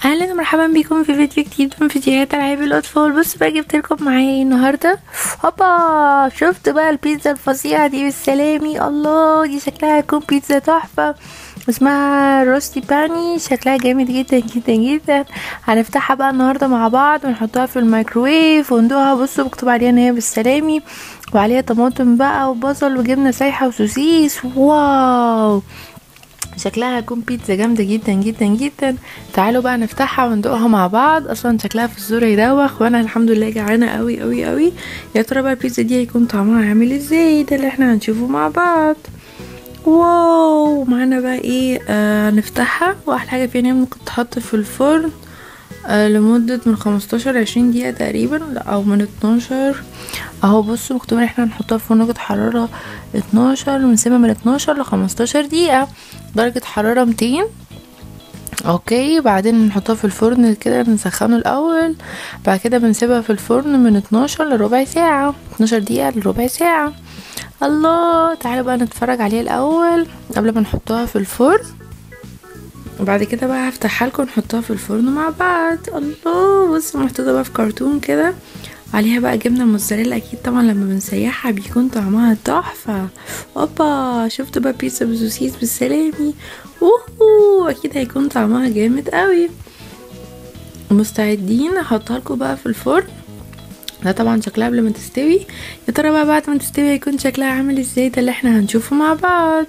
اهلا ومرحبا بكم في فيديو جديد من فيديوهات العاب الاطفال بص بقى جبت لكم معايا ايه النهارده هوبا شفت بقى البيتزا الفظيعه دي بالسلامي الله دي شكلها هتكون بيتزا تحفه اسمها روستي باني شكلها جامد جدا جدا جدا هنفتحها بقى النهارده مع بعض ونحطها في الميكروويف وندوقها بصوا مكتوب عليها ان هي بالسلامي وعليها طماطم بقى وبصل وجبنه سايحه وسوسيس واو شكلها هتكون بيتزا جامدة جدا جدا جدا تعالوا بقى نفتحها وندوقها مع بعض اصلا شكلها في الصورة يدوخ وانا الحمد لله جعانة قوي قوي قوي يا ترى بقى البيتزا دي هيكون طعمها عامل ازاي ده اللي احنا هنشوفه مع بعض واو معانا بقى ايه آه نفتحها واحلى حاجة فيها ان هي ممكن تتحط في الفرن آه لمدة من خمستاشر عشرين دقيقة تقريبا لا او من اتناشر اهو بصوا مكتوب ان احنا هنحطها في درجة حرارة اتناشر بنسيبها من اتناشر لخمستاشر دقيقة درجة حرارة ميتين اوكي بعدين نحطها في الفرن كده نسخنه الاول بعد كده بنسيبها في الفرن من اتناشر لربع ساعة اتناشر دقيقة لربع ساعة الله تعالوا بقى نتفرج عليها الاول قبل ما نحطها في الفرن وبعد كده بقى هفتحها لكم نحطها في الفرن مع بعض الله بصوا محطوطه بقى في كرتون كده وعليها بقى جبنه موتزاريلا اكيد طبعا لما بنسيحها بيكون طعمها تحفه اوبا شفتوا بقى بيتزا بسوسيس بالسلامي اوه اكيد هيكون طعمها جامد قوي مستعدين احطها لكم بقى في الفرن ده طبعا شكلها قبل ما تستوي يا ترى بقى بعد ما تستوي هيكون شكلها عامل ازاي ده اللي احنا هنشوفه مع بعض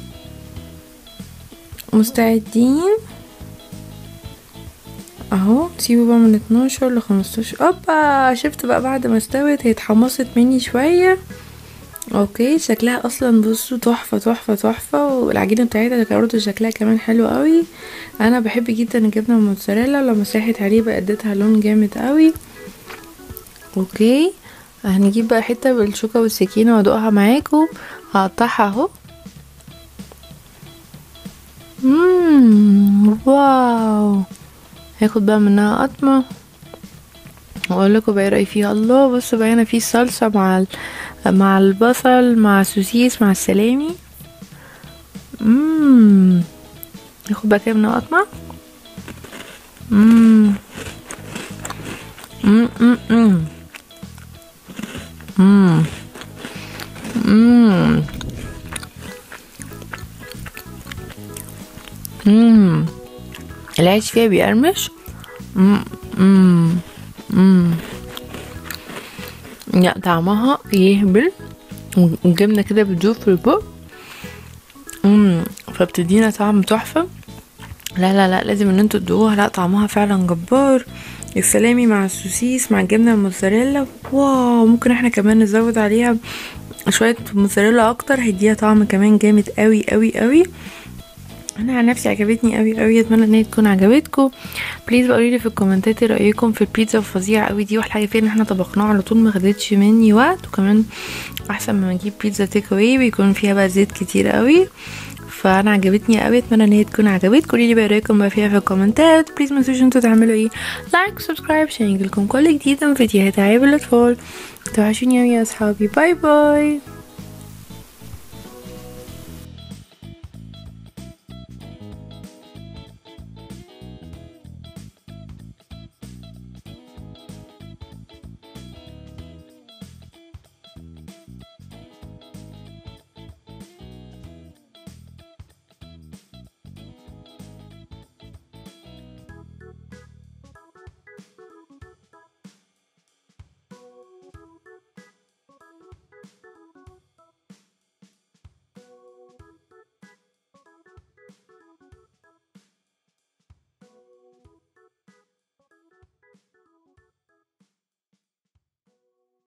مستعدين اهو سيبه بقى من اتناشر لخمستاشر اوبا شفت بقى بعد ما استوت هي اتحمصت مني شوية اوكي شكلها اصلا بصوا تحفة تحفة تحفة والعجينة بتاعتها برضه شكلها كمان حلو قوي انا بحب جدا الجبنة الموتزاريلا لما ساحت عليه بقى اديتها لون جامد قوي اوكي هنجيب بقى حتة بالشوكة والسكينة وادوقها معاكم هقطعها اهو مم واو هاخد بقى منها قطمة واقول لكم بقى رايي فيها الله بصوا بقى هنا في صلصة مع ال... مع البصل مع السوسيس مع السلامي مم ناخد بقى كده منها قطمة مم مم مم مم مم مم مم العيش فيها بيقرمش مم مم مم لا طعمها يهبل والجبنه كده بتدوب في البق مم فبتدينا طعم تحفه لا لا لا لازم ان انتوا تدوقوها لا طعمها فعلا جبار السلامي مع السوسيس مع الجبنه الموتزاريلا واو ممكن احنا كمان نزود عليها شويه موتزاريلا اكتر هيديها طعم كمان جامد قوي قوي قوي انا عن نفسي عجبتني قوي قوي اتمنى ان هي تكون عجبتكم بليز بقولوا لي في الكومنتات ايه رايكم في البيتزا الفظيعه قوي دي واحلى حاجه فيها ان احنا طبخناها على طول ما خدتش مني وقت وكمان احسن ما نجيب بيتزا تيك اواي بيكون فيها بقى زيت كتير قوي فانا عجبتني قوي اتمنى ان هي تكون عجبتكم قولوا لي بقى رايكم بقى فيها في الكومنتات بليز ما تنسوش انتوا تعملوا ايه لايك وسبسكرايب عشان يجيلكم كل جديد من فيديوهات عيب الاطفال توحشوني يا اصحابي باي باي